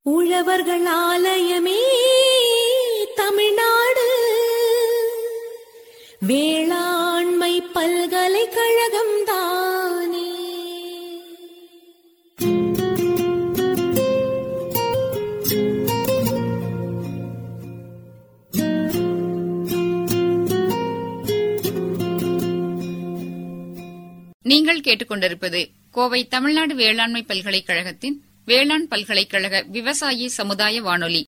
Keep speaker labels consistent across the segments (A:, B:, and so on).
A: உழவர்கள் ஆலயமே தமிழ்நாடு வேளாண்மை பல்கலைக்கழகம் தானே
B: நீங்கள் கேட்டுக்கொண்டிருப்பது கோவை தமிழ்நாடு வேளாண்மை பல்கலைக்கழகத்தின் வேளாண் பல்கலைக்கழக விவசாயி சமுதாய வானொலி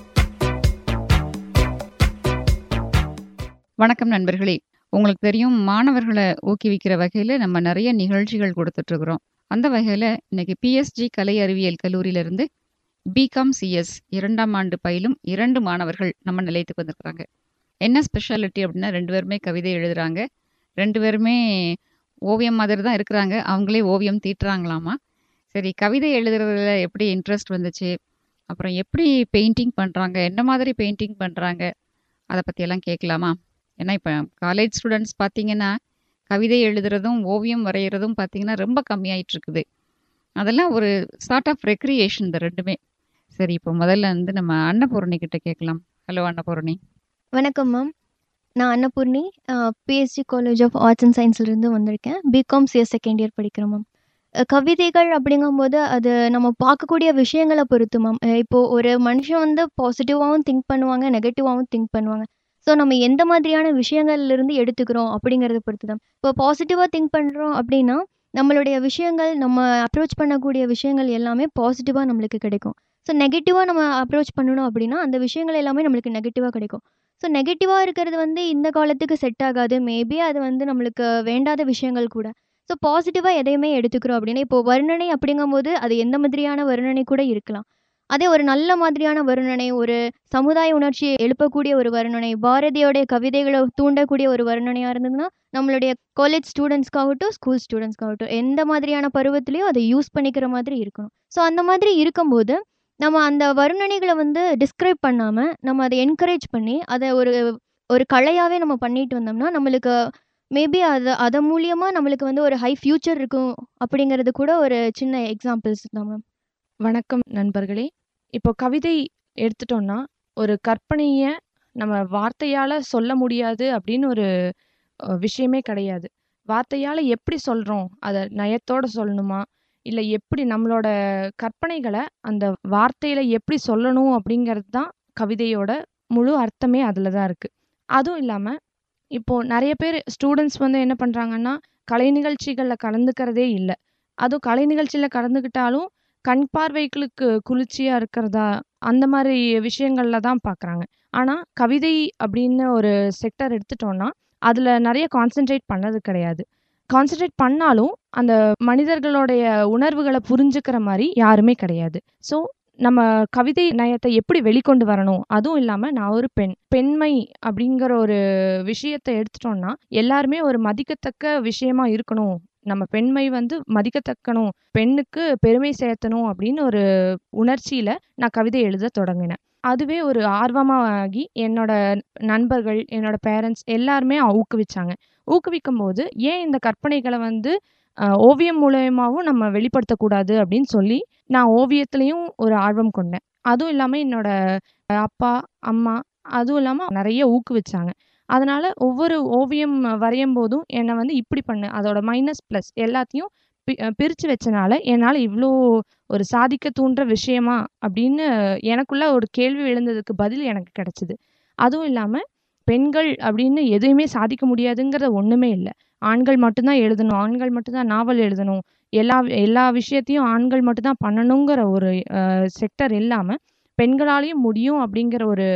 B: வணக்கம் நண்பர்களே உங்களுக்கு தெரியும் மாணவர்களை ஊக்குவிக்கிற வகையில நம்ம நிறைய நிகழ்ச்சிகள் கொடுத்துட்டு இருக்கிறோம் அந்த வகையில இன்னைக்கு பிஎஸ்ஜி கலை அறிவியல் கல்லூரியிலிருந்து பிகாம் சிஎஸ் இரண்டாம் ஆண்டு பயிலும் இரண்டு மாணவர்கள் நம்ம நிலையத்துக்கு வந்திருக்கிறாங்க என்ன ஸ்பெஷாலிட்டி அப்படின்னா ரெண்டு பேருமே கவிதை எழுதுறாங்க ரெண்டு பேருமே ஓவியம் மாதிரி தான் இருக்கிறாங்க அவங்களே ஓவியம் தீட்டுறாங்களாமா சரி கவிதை எழுதுறதுல எப்படி இன்ட்ரெஸ்ட் வந்துச்சு அப்புறம் எப்படி பெயிண்டிங் பண்ணுறாங்க என்ன மாதிரி பெயிண்டிங் பண்ணுறாங்க அதை பற்றியெல்லாம் கேட்கலாமா ஏன்னா இப்போ காலேஜ் ஸ்டூடெண்ட்ஸ் பார்த்தீங்கன்னா கவிதை எழுதுறதும் ஓவியம் வரைகிறதும் பார்த்தீங்கன்னா ரொம்ப கம்மியாயிட்டு இருக்குது அதெல்லாம் ஒரு சார்ட் ஆஃப் ரெக்ரியேஷன் இந்த ரெண்டுமே சரி இப்போ முதல்ல வந்து நம்ம அன்னபூரணி கிட்ட கேட்கலாம் ஹலோ அன்னபூரணி
C: வணக்கம் மேம் நான் Annapoorni PSG college of arts and சயின்ஸ்லேருந்து வந்திருக்கேன் பிகாம் சிஎஸ் செகண்ட் இயர் படிக்கிறேன் மேம் அஹ் கவிதைகள் அப்படிங்கும்போது அது நம்ம பார்க்கக்கூடிய விஷயங்களை பொறுத்து மேம் இப்போது ஒரு மனுஷன் வந்து பாசிட்டிவாகவும் திங்க் பண்ணுவாங்க நெகட்டிவாகவும் திங்க் பண்ணுவாங்க ஸோ நம்ம எந்த மாதிரியான விஷயங்கள்லேருந்து எடுத்துக்கிறோம் அப்படிங்கிறத பொறுத்து தான் இப்போ பாசிட்டிவாக திங்க் பண்ணுறோம் அப்படின்னா நம்மளுடைய விஷயங்கள் நம்ம அப்ரோச் பண்ணக்கூடிய விஷயங்கள் எல்லாமே பாசிட்டிவாக நம்மளுக்கு கிடைக்கும் ஸோ நெகட்டிவாக நம்ம அப்ரோச் பண்ணணும் அப்படின்னா அந்த விஷயங்கள் எல்லாமே நம்மளுக்கு நெகட்டிவாக கிடைக்கும் ஸோ நெகட்டிவாக இருக்கிறது வந்து இந்த காலத்துக்கு செட் ஆகாது மேபி அது வந்து நம்மளுக்கு வேண்டாத விஷயங்கள் கூட ஸோ பாசிட்டிவாக எதையுமே எடுத்துக்கிறோம் அப்படின்னா இப்போ வர்ணனை அப்படிங்கும்போது அது எந்த மாதிரியான வர்ணனை கூட இருக்கலாம் அதே ஒரு நல்ல மாதிரியான வர்ணனை ஒரு சமுதாய உணர்ச்சியை எழுப்பக்கூடிய ஒரு வர்ணனை பாரதியோடைய கவிதைகளை தூண்டக்கூடிய ஒரு வர்ணனையாக இருந்ததுன்னா நம்மளுடைய காலேஜ் ஸ்டூடெண்ட்ஸ்க்காகட்டும் ஸ்கூல் ஸ்டூடெண்ட்ஸ்க்காகட்டும் எந்த மாதிரியான பருவத்திலையும் அதை யூஸ் பண்ணிக்கிற மாதிரி இருக்கணும் ஸோ அந்த மாதிரி இருக்கும்போது நம்ம அந்த வர்ணனைகளை வந்து டிஸ்கிரைப் பண்ணாமல் நம்ம அதை என்கரேஜ் பண்ணி அதை ஒரு ஒரு கலையாகவே நம்ம பண்ணிட்டு வந்தோம்னா நம்மளுக்கு மேபி அது அது மூலியமாக நம்மளுக்கு வந்து ஒரு ஹை ஃப்யூச்சர் இருக்கும் அப்படிங்கிறது கூட ஒரு சின்ன எக்ஸாம்பிள்ஸ் தான் மேம்
D: வணக்கம் நண்பர்களே இப்போ கவிதை எடுத்துட்டோம்னா ஒரு கற்பனையை நம்ம வார்த்தையால் சொல்ல முடியாது அப்படின்னு ஒரு அஹ், விஷயமே கிடையாது வார்த்தையால் எப்படி சொல்கிறோம் அதை நயத்தோட சொல்லணுமா இல்லை எப்படி நம்மளோட கற்பனைகளை அந்த வார்த்தையில் எப்படி சொல்லணும் அப்படிங்கிறது தான் கவிதையோட முழு அர்த்தமே அதில் தான் இருக்குது அதுவும் இல்லாமல் இப்போது நிறைய பேர் ஸ்டூடெண்ட்ஸ் வந்து என்ன பண்ணுறாங்கன்னா கலை நிகழ்ச்சிகளில் கலந்துக்கிறதே இல்லை அதுவும் கலை நிகழ்ச்சியில் கலந்துக்கிட்டாலும் கண் பார்வைகளுக்கு குளிர்ச்சியாக இருக்கிறதா அந்த மாதிரி விஷயங்கள்ல தான் பார்க்குறாங்க ஆனால் கவிதை அப்படின்னு ஒரு செக்டர் எடுத்துட்டோம்னா அதில் நிறைய கான்சென்ட்ரேட் பண்ணது கிடையாது கான்சென்ட்ரேட் பண்ணாலும் அந்த மனிதர்களுடைய உணர்வுகளை புரிஞ்சுக்கிற மாதிரி யாருமே கிடையாது ஸோ நம்ம கவிதை நயத்தை எப்படி வெளிக்கொண்டு வரணும் அதுவும் இல்லாமல் நான் ஒரு பெண் பெண்மை அப்படிங்கிற ஒரு விஷயத்தை எடுத்துட்டோம்னா எல்லாருமே ஒரு மதிக்கத்தக்க விஷயமா இருக்கணும் நம்ம பெண்மை வந்து மதிக்கத்தக்கணும் பெண்ணுக்கு பெருமை சேர்த்தணும் அப்படின்னு ஒரு உணர்ச்சியில நான் கவிதை எழுத தொடங்கினேன் அதுவே ஒரு ஆர்வமாகி என்னோட நண்பர்கள் என்னோட பேரண்ட்ஸ் எல்லாருமே ஊக்குவிச்சாங்க ஊக்குவிக்கும் போது ஏன் இந்த கற்பனைகளை வந்து அஹ், ஓவியம் மூலயமாவும் நம்ம வெளிப்படுத்தக்கூடாது அப்படின்னு சொல்லி நான் ஓவியத்துலேயும் ஒரு ஆர்வம் கொண்டேன் அதுவும் இல்லாமல் என்னோட அஹ், அப்பா அம்மா அதுவும் இல்லாமல் நிறைய ஊக்குவிச்சாங்க அதனால ஒவ்வொரு ஓவியம் வரையும் போதும் என்னை வந்து இப்படி பண்ணு அதோட மைனஸ் ப்ளஸ் எல்லாத்தையும் பி பிரித்து வச்சனால என்னால் இவ்வளோ ஒரு சாதிக்க தூண்டுற விஷயமா அப்படின்னு எனக்குள்ள ஒரு கேள்வி எழுந்ததுக்கு பதில் எனக்கு கிடைச்சிது அதுவும் இல்லாமல் பெண்கள் அப்படின்னு எதையுமே சாதிக்க முடியாதுங்கிற ஒன்றுமே இல்லை ஆண்கள் மட்டும்தான் எழுதணும் ஆண்கள் மட்டும்தான் நாவல் எழுதணும் எல்லா எல்லா விஷயத்தையும் ஆண்கள் மட்டும்தான் பண்ணணுங்கிற ஒரு செக்டர் இல்லாமல் பெண்களாலேயும் முடியும் அப்படிங்கிற ஒரு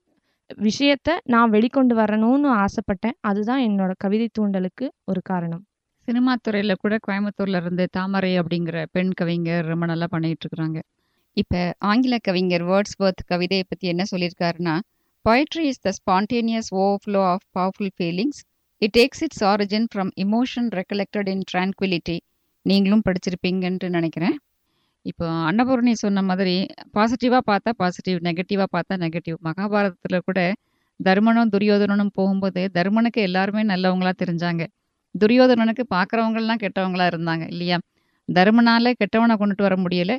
D: விஷயத்த நான் வெளிக்கொண்டு வரணும்னு ஆசைப்பட்டேன் அதுதான் என்னோட கவிதை தூண்டலுக்கு ஒரு காரணம்
B: சினிமா துறையில கூட கோயம்புத்தூர்ல இருந்து தாமரை அப்படிங்கிற பெண் கவிஞர் ரொம்ப நல்லா பண்ணிட்டு இருக்கிறாங்க இப்ப ஆங்கில கவிஞர் வேர்ட்ஸ்வர்த் கவிதையை பத்தி என்ன சொல்லியிருக்காருன்னா poetry is the spontaneous overflow of powerful feelings it takes its origin from emotion recollected in tranquility நீங்களும் படிச்சிருப்பீங்கன்ட்டு நினைக்கிறேன் இப்போ அன்னபூர்ணி சொன்ன மாதிரி பாசிட்டிவாக பார்த்தா பாசிட்டிவ் நெகட்டிவாக பார்த்தா நெகட்டிவ் மகாபாரதத்தில் கூட தர்மனும் துரியோதனனும் போகும்போது தர்மனுக்கு எல்லாருமே நல்லவங்களா தெரிஞ்சாங்க துரியோதனனுக்கு பார்க்குறவங்கலாம் கெட்டவங்களா இருந்தாங்க இல்லையா தர்மனால கெட்டவனை கொண்டுட்டு வர முடியல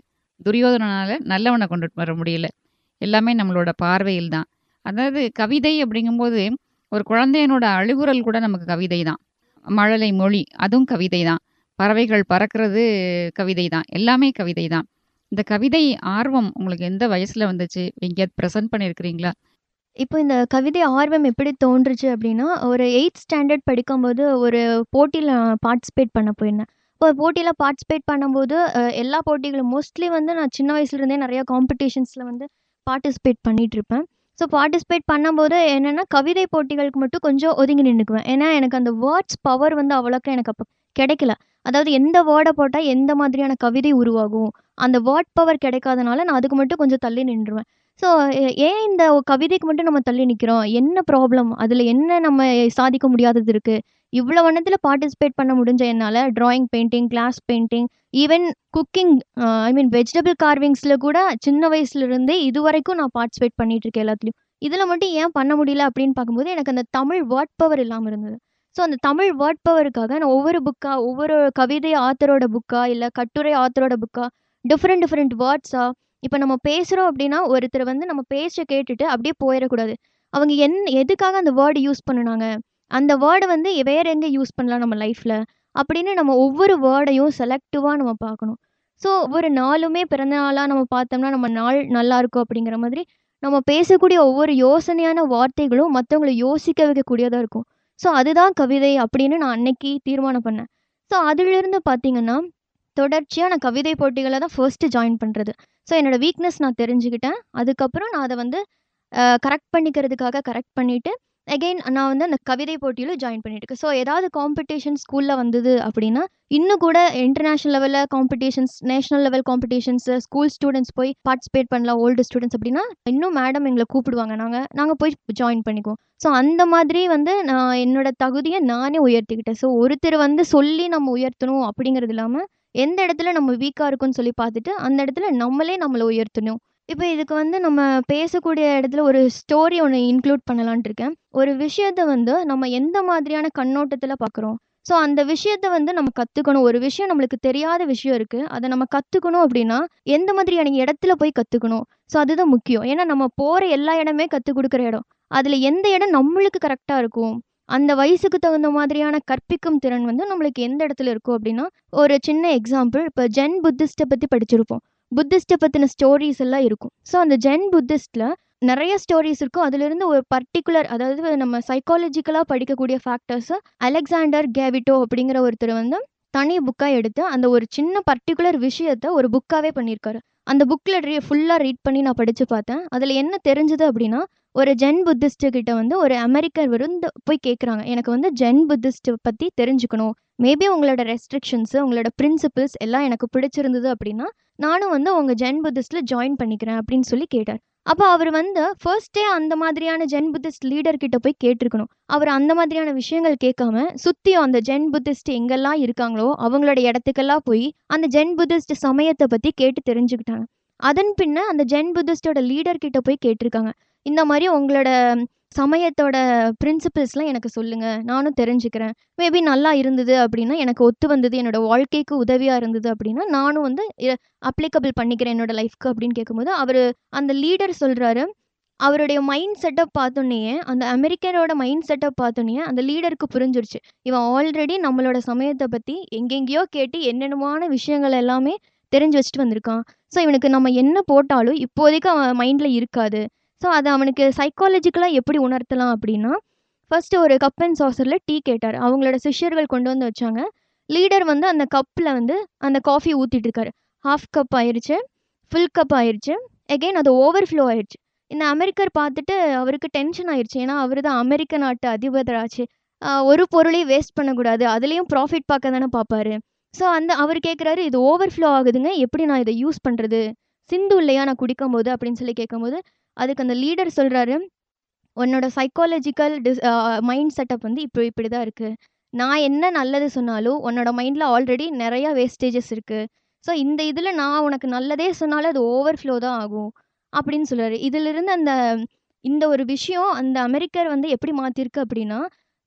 B: துரியோதனனால நல்லவனை கொண்டுட்டு வர முடியல எல்லாமே நம்மளோட பார்வையில் தான் அதாவது கவிதை அப்படிங்கும்போது ஒரு குழந்தையனோட அழுகுரல் கூட நமக்கு கவிதை தான் மழலை மொழி அதுவும் கவிதை தான் பறவைகள் பறக்கிறது கவிதை தான் எல்லாமே கவிதை தான் இந்த கவிதை ஆர்வம் உங்களுக்கு எந்த வயசுல வந்துச்சு எங்கேயாவது ப்ரெசென்ட் பண்ணியிருக்கிறீங்களா
C: இப்போ இந்த கவிதை ஆர்வம் எப்படி தோன்றுச்சு அப்படின்னா ஒரு எயித் ஸ்டாண்டர்ட் படிக்கும்போது ஒரு போட்டியில் பார்ட்டிசிபேட் பண்ண போயிருந்தேன் இப்போ போட்டியில் பார்ட்டிசிபேட் பண்ணும்போது அஹ், எல்லா போட்டிகளும் மோஸ்ட்லி வந்து நான் சின்ன வயசுலேருந்தே நிறையா காம்படிஷன்ஸில் வந்து பார்ட்டிசிபேட் பண்ணிட்டு இருப்பேன் ஸோ பார்ட்டிசிபேட் பண்ணும்போது என்னென்னா கவிதை போட்டிகளுக்கு மட்டும் கொஞ்சம் ஒதுங்கி நின்றுக்குவேன் ஏன்னா எனக்கு அந்த வேர்ட்ஸ் பவர் வந்து அவ்வளோக்கா எனக்கு அப்போ கிடைக்கல அதாவது எந்த வேர்டை போட்டால் எந்த மாதிரியான கவிதை உருவாகும் அந்த வேர்ட் பவர் கிடைக்காதனால நான் அதுக்கு மட்டும் கொஞ்சம் தள்ளி நின்றுவேன் ஸோ ஏன் இந்த ஒ- கவிதைக்கு மட்டும் நம்ம தள்ளி நிற்கிறோம் என்ன ப்ராப்ளம் அதில் என்ன நம்ம சாதிக்க முடியாதது இருக்குது இவ்வளோ வண்ணத்தில் பார்ட்டிசிபேட் பண்ண முடிஞ்ச என்னால் drawing painting class painting even cooking I mean vegetable கார்விங்ஸில் கூட சின்ன வயசுலேருந்தே இது வரைக்கும் நான் பார்ட்டிசிபேட் பண்ணிட்டு இருக்கேன் எல்லாத்துலேயும் இதில் மட்டும் ஏன் பண்ண முடியல அப்படின்னு பார்க்கும்போது எனக்கு அந்த தமிழ் வேர்ட் பவர் இல்லாமல் இருந்தது ஸோ அந்த தமிழ் வேர்ட் பவருக்காக நான் ஒவ்வொரு புக்காக ஒவ்வொரு கவிதை ஆத்தரோட புக்கா இல்லை கட்டுரை ஆத்தரோட புக்கா டிஃப்ரெண்ட் டிஃப்ரெண்ட் வேர்ட்ஸா இப்போ நம்ம பேசுகிறோம் அப்படின்னா ஒருத்தர் வந்து நம்ம பேச்ச கேட்டுட்டு அப்படியே போயிடக்கூடாது அவங்க என் எதுக்காக அந்த வேர்டு யூஸ் பண்ணுனாங்க அந்த வேர்டை வந்து வேற எங்கே யூஸ் பண்ணலாம் நம்ம லைஃப்பில் அப்படின்னு நம்ம ஒவ்வொரு வேர்டையும் செலக்டிவாக நம்ம பார்க்கணும் ஸோ ஒவ்வொரு நாளுமே பிறந்த நாளாக நம்ம பார்த்தோம்னா நம்ம நாள் நல்லா இருக்கும் அப்படிங்கிற மாதிரி நம்ம பேசக்கூடிய ஒவ்வொரு யோசனையான வார்த்தைகளும் மற்றவங்களை யோசிக்க வைக்கக்கூடியதாக இருக்கும் ஸோ அதுதான் கவிதை அப்படின்னு நான் அன்னைக்கு தீர்மானம் பண்ணேன் ஸோ அதிலிருந்து பார்த்தீங்கன்னா தொடர்ச்சியாக நான் கவிதை போட்டிகளை தான் ஃபர்ஸ்ட்டு ஜாயின் பண்ணுறது ஸோ என்னோட வீக்னஸ் நான் தெரிஞ்சுக்கிட்டேன் அதுக்கப்புறம் நான் அதை வந்து கரெக்ட் பண்ணிக்கிறதுக்காக கரெக்ட் பண்ணிவிட்டு அகெயின் நான் வந்து அந்த கவிதை போட்டியிலும் ஜாயின் பண்ணியிருக்கேன் ஸோ ஏதாவது காம்படிஷன் ஸ்கூலில் வந்தது அப்படின்னா இன்னும் கூட இன்டர்நேஷ்னல் லெவலில் competitions national level competitions school students போய் பார்ட்டிசிபேட் பண்ணலாம் ஓல்டு ஸ்டூடெண்ட்ஸ் அப்படின்னா இன்னும் மேடம் எங்களை கூப்பிடுவாங்க நாங்கள் நாங்கள் போய் ஜாயின் பண்ணிக்குவோம் ஸோ அந்த மாதிரி வந்து நான் என்னோட தகுதியை நானே உயர்த்திக்கிட்டேன் ஸோ ஒருத்தர் வந்து சொல்லி நம்ம உயர்த்தணும் அப்படிங்கிறது இல்லாமல் எந்த இடத்துல நம்ம வீக்காக இருக்குன்னு சொல்லி பார்த்துட்டு அந்த இடத்துல நம்மளே நம்மளை உயர்த்தணும் இப்போ இதுக்கு வந்து நம்ம பேசக்கூடிய இடத்துல ஒரு ஸ்டோரி ஒன்று இன்க்ளூட் பண்ணலான்ட்டு இருக்கேன் ஒரு விஷயத்த வந்து நம்ம எந்த மாதிரியான கண்ணோட்டத்தில் பார்க்குறோம் ஸோ அந்த விஷயத்த வந்து நம்ம கற்றுக்கணும் ஒரு விஷயம் நம்மளுக்கு தெரியாத விஷயம் இருக்குது அதை நம்ம கற்றுக்கணும் அப்படின்னா எந்த மாதிரியான இடத்துல போய் கற்றுக்கணும் ஸோ அதுதான் முக்கியம் ஏன்னா நம்ம போகிற எல்லா இடமே கற்றுக் கொடுக்குற இடம் அதில் எந்த இடம் நம்மளுக்கு கரெக்டாக இருக்கும் அந்த வயசுக்கு தகுந்த மாதிரியான கற்பிக்கும் திறன் வந்து நம்மளுக்கு எந்த இடத்துல இருக்கும் அப்படின்னா ஒரு சின்ன எக்ஸாம்பிள் இப்போ ஜென் புத்திஸ்ட்டை பற்றி படிச்சிருப்போம் புத்திஸ்ட்டை பற்றின ஸ்டோரிஸ் எல்லாம் இருக்கும் ஸோ அந்த ஜென் புத்திஸ்டில் நிறைய ஸ்டோரிஸ் இருக்கும் அதுலேருந்து ஒரு பர்டிகுலர் அதாவது நம்ம சைக்காலஜிக்கலாக படிக்கக்கூடிய ஃபேக்டர்ஸை அலெக்சாண்டர் கேவிட்டோ அப்படிங்கிற ஒருத்தர் வந்து தனி புக்காக எடுத்து அந்த ஒரு சின்ன பர்டிகுலர் விஷயத்த ஒரு புக்காகவே பண்ணியிருக்காரு அந்த புக்கில் ரீ ஃபுல்லாக ரீட் பண்ணி நான் படித்து பார்த்தேன் அதில் என்ன தெரிஞ்சது அப்படின்னா ஒரு ஜென் புத்திஸ்ட்டு கிட்ட வந்து ஒரு அமெரிக்கர் வந்து போய் கேட்குறாங்க எனக்கு வந்து ஜென் புத்திஸ்ட் பற்றி தெரிஞ்சுக்கணும் மேபி உங்களோட ரெஸ்ட்ரிக்ஷன்ஸு உங்களோட பிரின்சிபிள்ஸ் எல்லாம் எனக்கு பிடிச்சிருந்தது அப்படின்னா நானும் வந்து உங்கள் ஜென் புத்திஸ்டில் ஜாயின் பண்ணிக்கிறேன் அப்படின்னு சொல்லி கேட்டார் அப்போ அவர் வந்து ஃபர்ஸ்டே அந்த மாதிரியான ஜென் புத்திஸ்ட் லீடர் கிட்ட போய் கேட்டிருக்கணும் அவர் அந்த மாதிரியான விஷயங்கள் கேட்காம சுற்றியும் அந்த ஜென் புத்திஸ்ட் எங்கெல்லாம் இருக்காங்களோ அவங்களோட இடத்துக்கெல்லாம் போய் அந்த ஜென் புத்திஸ்ட் சமயத்தை பற்றி கேட்டு தெரிஞ்சுக்கிட்டாங்க அதன் பின்ன அந்த ஜென் புத்திஸ்டோட லீடர் கிட்ட போய் கேட்டிருக்காங்க இந்த மாதிரி உங்களோட சமயத்தோட பிரின்சிபிள்ஸ்லாம் எனக்கு சொல்லுங்கள் நானும் தெரிஞ்சுக்கிறேன் மேபி நல்லா இருந்தது அப்படின்னா எனக்கு ஒத்து வந்தது என்னோட வாழ்க்கைக்கு உதவியாக இருந்தது அப்படின்னா நானும் வந்து அப்ளிகபிள் பண்ணிக்கிறேன் என்னோட லைஃப்க்கு அப்படின்னு கேட்கும்போது அவர் அந்த லீடர் சொல்கிறாரு அவருடைய மைண்ட் செட்டப் பார்த்தோன்னே அந்த அமெரிக்கனோட மைண்ட் செட்டப் பார்த்தோன்னே அந்த லீடருக்கு புரிஞ்சிருச்சு இவன் ஆல்ரெடி நம்மளோட சமயத்தை பற்றி எங்கெங்கேயோ கேட்டு என்னென்னமான விஷயங்கள் எல்லாமே தெரிஞ்சு வச்சுட்டு வந்திருக்கான் ஸோ இவனுக்கு நம்ம என்ன போட்டாலும் இப்போதைக்கு அவன் மைண்டில் இருக்காது ஸோ அதை அவனுக்கு சைக்காலஜிக்கலாக எப்படி உணர்த்தலாம் அப்படின்னா ஃபர்ஸ்ட் ஒரு கப் அண்ட் சாசரில் டீ கேட்டார் அவங்களோட சிஷ்யர்கள் கொண்டு வந்து வச்சாங்க லீடர் வந்து அந்த கப்பில் வந்து அந்த காஃபி ஊற்றிட்டு இருக்காரு ஹாஃப் கப் ஆயிடுச்சு ஃபுல் கப் ஆயிடுச்சு எகெயின் அது ஓவர்ஃப்ளோ ஆயிடுச்சு இந்த அமெரிக்கர் பார்த்துட்டு அவருக்கு டென்ஷன் ஆயிடுச்சு ஏன்னா அவர் தான் அமெரிக்க நாட்டு அதிபராச்சு ஆஹ் ஒரு பொருளையும் வேஸ்ட் பண்ணக்கூடாது அதுலேயும் ப்ராஃபிட் பார்க்க தானே பார்ப்பாரு ஸோ அந்த அவர் கேட்குறாரு இது ஓவர்ஃப்ளோ ஆகுதுங்க எப்படி நான் இதை யூஸ் பண்ணுறது சிந்து இல்லையா நான் குடிக்கும்போது அப்படின்னு சொல்லி கேட்கும்போது அதுக்கு அந்த லீடர் சொல்கிறாரு உன்னோட சைக்காலஜிக்கல் டிஸ் மைண்ட் செட்டப் வந்து இப்போ இப்படி தான் இருக்குது நான் என்ன நல்லது சொன்னாலும் உன்னோட மைண்டில் ஆல்ரெடி நிறையா வேஸ்டேஜஸ் இருக்குது ஸோ இந்த இதில் நான் உனக்கு நல்லதே சொன்னாலும் அது ஓவர்ஃப்ளோ தான் ஆகும் அப்படின்னு சொல்கிறாரு இதிலிருந்து அந்த இந்த ஒரு விஷயம் அந்த அமெரிக்கர் வந்து எப்படி மாற்றிருக்கு அப்படின்னா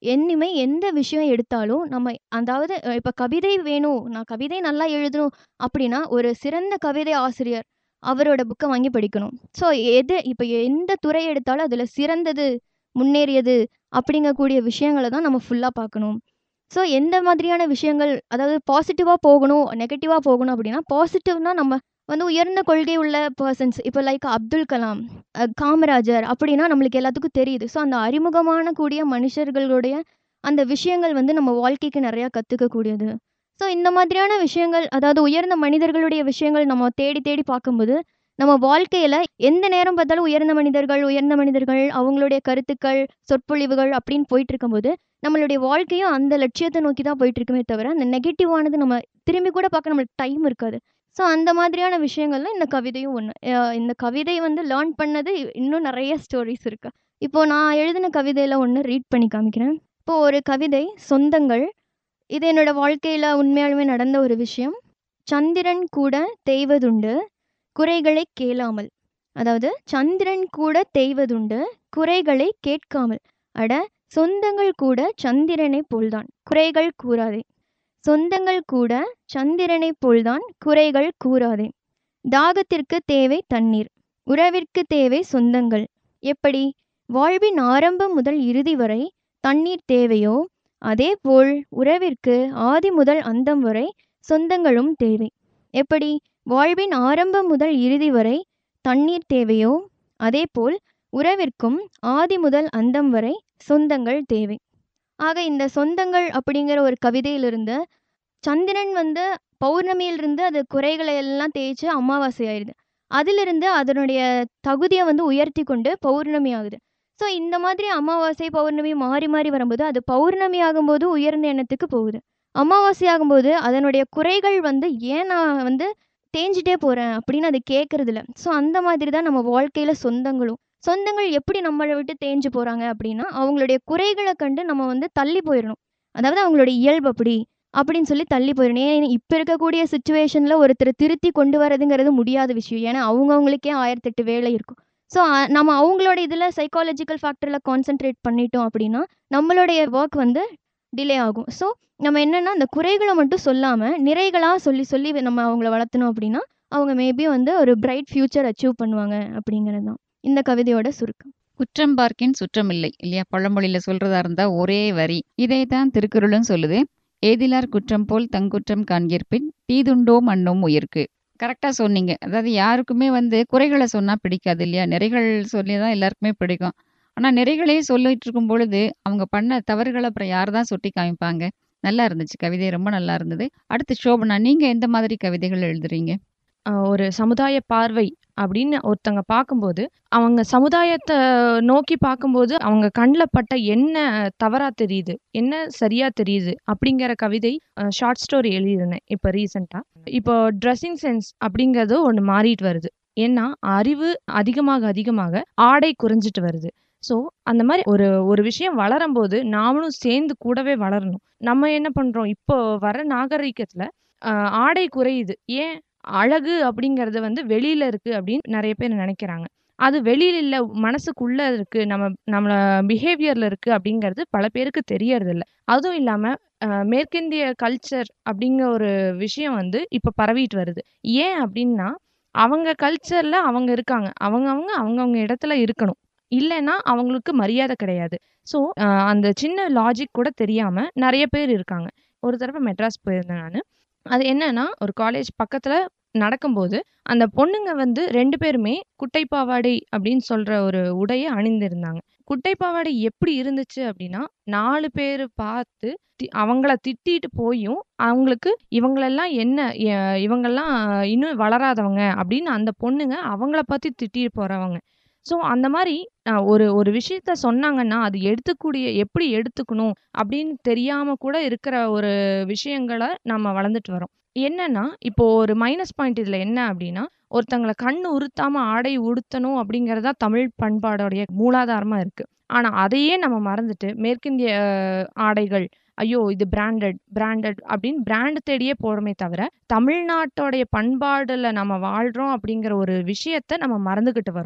C: இனிமே எந்த விஷயம் எடுத்தாலும் நம்ம அதாவது அஹ், இப்ப கவிதை வேணும் நான் கவிதை நல்லா எழுதணும் அப்படின்னா ஒரு சிறந்த கவிதை ஆசிரியர் அவரோட புக்கை வாங்கி படிக்கணும் ஸோ எது இப்போ எந்த துறை எடுத்தாலும் அதில் சிறந்தது முன்னேறியது அப்படிங்கக்கூடிய விஷயங்களை தான் நம்ம ஃபுல்லாக பார்க்கணும் ஸோ எந்த மாதிரியான விஷயங்கள் அதாவது பாசிட்டிவாக போகணும் நெகட்டிவாக போகணும் அப்படின்னா பாசிட்டிவ்னா நம்ம வந்து உயர்ந்த கொள்கை உள்ள பர்சன்ஸ் இப்போ லைக் அப்துல் கலாம் அஹ் காமராஜர் அப்படின்னா நம்மளுக்கு எல்லாத்துக்கும் தெரியுது ஸோ அந்த அறிமுகமான கூடிய மனுஷர்களுடைய அந்த விஷயங்கள் வந்து நம்ம வாழ்க்கைக்கு நிறையா கற்றுக்கக்கூடியது ஸோ இந்த மாதிரியான விஷயங்கள் அதாவது உயர்ந்த மனிதர்களுடைய விஷயங்கள் நம்ம தேடி தேடி பார்க்கும்போது நம்ம வாழ்க்கையில் எந்த நேரம் பார்த்தாலும் உயர்ந்த மனிதர்கள் உயர்ந்த மனிதர்கள் அவங்களுடைய கருத்துக்கள் சொற்பொழிவுகள் அப்படின்னு போயிட்டு இருக்கும்போது நம்மளுடைய வாழ்க்கையும் அந்த லட்சியத்தை நோக்கி தான் போயிட்டு இருக்குமே தவிர அந்த நெகட்டிவானது நம்ம திரும்பி கூட பார்க்க நம்மளுக்கு டைம் இருக்காது ஸோ அந்த மாதிரியான விஷயங்கள்ல இந்த கவிதையும் ஒன்று இந்த கவிதை வந்து லேர்ன் பண்ணது இன்னும் நிறைய ஸ்டோரிஸ் இருக்கு இப்போ நான் எழுதின கவிதையில் ஒன்று ரீட் பண்ணி காமிக்கிறேன் இப்போ ஒரு கவிதை சொந்தங்கள் இது என்னோட வாழ்க்கையில் உண்மையாலுமே நடந்த ஒரு விஷயம் சந்திரன் கூட தேய்வதுண்டு குறைகளை கேளாமல் அதாவது சந்திரன் கூட தேய்வதுண்டு குறைகளை கேட்காமல் அட சொந்தங்கள் கூட சந்திரனை போல்தான் குறைகள் கூறாதே சொந்தங்கள் கூட சந்திரனை போல்தான் குறைகள் கூறாதே தாகத்திற்கு தேவை தண்ணீர் உறவிற்கு தேவை சொந்தங்கள் எப்படி வாழ்வின் ஆரம்பம் முதல் இறுதி வரை தண்ணீர் தேவையோ அதேபோல் உறவிற்கு ஆதி முதல் அந்தம் வரை சொந்தங்களும் தேவை எப்படி வாழ்வின் ஆரம்பம் முதல் இறுதி வரை தண்ணீர் தேவையோ அதேபோல் உறவிற்கும் ஆதி முதல் அந்தம் வரை சொந்தங்கள் தேவை ஆக இந்த சொந்தங்கள் அப்படிங்கிற ஒரு கவிதையிலிருந்து சந்திரன் வந்து பௌர்ணமியிலிருந்து அது குறைகளை எல்லாம் தேய்ச்சி அமாவாசை ஆயிடுது அதிலிருந்து அதனுடைய தகுதியை வந்து உயர்த்தி கொண்டு பௌர்ணமி ஆகுது ஸோ இந்த மாதிரி அமாவாசை பௌர்ணமி மாறி மாறி வரும்போது அது பௌர்ணமி ஆகும்போது உயர்ந்த எண்ணத்துக்கு போகுது அமாவாசை ஆகும்போது அதனுடைய குறைகள் வந்து ஏன் நான் வந்து தேஞ்சிட்டே போகிறேன் அப்படின்னு அது கேட்கறது இல்ல ஸோ அந்த மாதிரி தான் நம்ம வாழ்க்கையில் சொந்தங்களும் சொந்தங்கள் எப்படி நம்மளை விட்டு தேஞ்சு போகிறாங்க அப்படின்னா அவங்களுடைய குறைகளை கண்டு நம்ம வந்து தள்ளி போயிடணும் அதாவது அவங்களுடைய இயல்பு அப்படி அப்படின்னு சொல்லி தள்ளி போயிடணும் ஏன் இப்போ இருக்கக்கூடிய சுச்சுவேஷனில் ஒருத்தரை திருத்தி கொண்டு வரதுங்கிறது முடியாத விஷயம் ஏன்னா அவங்கவுங்களுக்கே ஆயிரத்தெட்டு வேலை இருக்கும் ஸோ நம்ம அவங்களோட இதில் சைக்காலஜிக்கல் ஃபேக்டரில் கான்சென்ட்ரேட் பண்ணிட்டோம் அப்படின்னா நம்மளுடைய ஒர்க் வந்து டிலே ஆகும் ஸோ நம்ம என்னென்னா அந்த குறைகளை மட்டும் சொல்லாமல் நிறைகளாக சொல்லி சொல்லி நம்ம அவங்கள வளர்த்தணும் அப்படின்னா அவங்க மேபி வந்து ஒரு பிரைட் ஃப்யூச்சர் அச்சீவ் பண்ணுவாங்க அப்படிங்கிறது தான் இந்த கவிதையோட சுருக்கம்
B: குற்றம் பார்க்கின் சுற்றமில்லை இல்லையா பழமொழியில சொல்றதா இருந்தா ஒரே வரி இதை தான் திருக்குறளும் சொல்லுது ஏதிலார் குற்றம் போல் தங்குற்றம் காண்கிற்பின் தீதுண்டோ மண்ணும் உயிர்க்கு கரெக்டாக சொன்னீங்க அதாவது யாருக்குமே வந்து குறைகளை சொன்னால் பிடிக்காது இல்லையா நிறைகள் சொல்லி தான் எல்லாருக்குமே பிடிக்கும் ஆனால் நிறைகளே சொல்லிட்டு இருக்கும் பொழுது அவங்க பண்ண தவறுகளை அப்புறம் யார் தான் சுட்டி காமிப்பாங்க நல்லா இருந்துச்சு கவிதை ரொம்ப நல்லா இருந்தது அடுத்து சோபனா நீங்கள் எந்த மாதிரி கவிதைகள் எழுதுறீங்க
D: அஹ் ஒரு சமுதாய பார்வை அப்படின்னு ஒருத்தங்க பார்க்கும்போது அவங்க சமுதாயத்தை நோக்கி பார்க்கும்போது அவங்க கண்ணில் பட்ட என்ன தவறா தெரியுது என்ன சரியா தெரியுது அப்படிங்கிற கவிதை ஷார்ட் ஸ்டோரி எழுதியிருந்தேன் இப்போ ரீசெண்டாக இப்போ ட்ரெஸ்ஸிங் சென்ஸ் அப்படிங்கிறது ஒன்று மாறிட்டு வருது ஏன்னா அறிவு அதிகமாக அதிகமாக ஆடை குறைஞ்சிட்டு வருது ஸோ அந்த மாதிரி ஒரு ஒரு விஷயம் வளரும்போது நாமளும் சேர்ந்து கூடவே வளரணும் நம்ம என்ன பண்ணுறோம் இப்போ வர நாகரிகத்தில் ஆடை குறையுது ஏன் அழகு அப்படிங்கிறது வந்து வெளியில இருக்கு அப்படின்னு நிறைய பேர் நினைக்கிறாங்க அது வெளியில இல்ல மனசுக்குள்ள இருக்கு நம்ம நம்மள பிஹேவியர்ல இருக்கு அப்படிங்கிறது பல பேருக்கு தெரியறது இல்ல அதுவும் இல்லாம அஹ், மேற்கிந்திய கல்ச்சர் அப்படிங்கிற ஒரு விஷயம் வந்து இப்ப பரவிட்டு வருது ஏன் அப்படின்னா அவங்க கல்ச்சர்ல அவங்க இருக்காங்க அவங்க அவங்க அவங்கவங்க இடத்துல இருக்கணும் இல்லைன்னா அவங்களுக்கு மரியாதை கிடையாது ஸோ அந்த சின்ன லாஜிக் கூட தெரியாம நிறைய பேர் இருக்காங்க ஒரு தடவை மெட்ராஸ் போயிருந்தேன் நான் அது என்னன்னா ஒரு காலேஜ் பக்கத்துல நடக்கும்போது அந்த பொண்ணுங்க வந்து ரெண்டு பேருமே குட்டை பாவாடை அப்படின்னு சொல்ற ஒரு உடையை அணிந்திருந்தாங்க குட்டை பாவாடை எப்படி இருந்துச்சு அப்படின்னா நாலு பேர் பார்த்து தி- அவங்கள திட்டிட்டு போயும் அவங்களுக்கு இவங்களெல்லாம் என்ன எ- இவங்கெல்லாம் இன்னும் வளராதவங்க அப்படின்னு அந்த பொண்ணுங்க அவங்கள பத்தி திட்டிட்டு போறவங்க ஸோ அந்த மாதிரி அஹ், ஒரு ஒரு விஷயத்த சொன்னாங்கன்னா அது எடுத்துக்கூடிய எப்படி எடுத்துக்கணும் அப்படின்னு தெரியாம கூட இருக்கிற ஒரு விஷயங்களை நம்ம வளர்ந்துட்டு வரோம் என்னன்னா இப்போ ஒரு மைனஸ் பாயிண்ட் இதுல என்ன அப்படின்னா ஒருத்தங்களை கண்ணு உறுத்தாம ஆடை உடுத்தணும் அப்படிங்கறதா தமிழ் பண்பாடோடைய மூலாதாரமா இருக்கு ஆனா அதையே நம்ம மறந்துட்டு மேற்கிந்திய அஹ், ஆடைகள் ஐயோ இது பிராண்டட் பிராண்டட் அப்படின்னு பிராண்ட் தேடியே போறோமே தவிர தமிழ்நாட்டோடைய பண்பாடுல நம்ம வாழ்றோம் அப்படிங்கிற ஒரு விஷயத்த நம்ம மறந்துகிட்டு வரோம்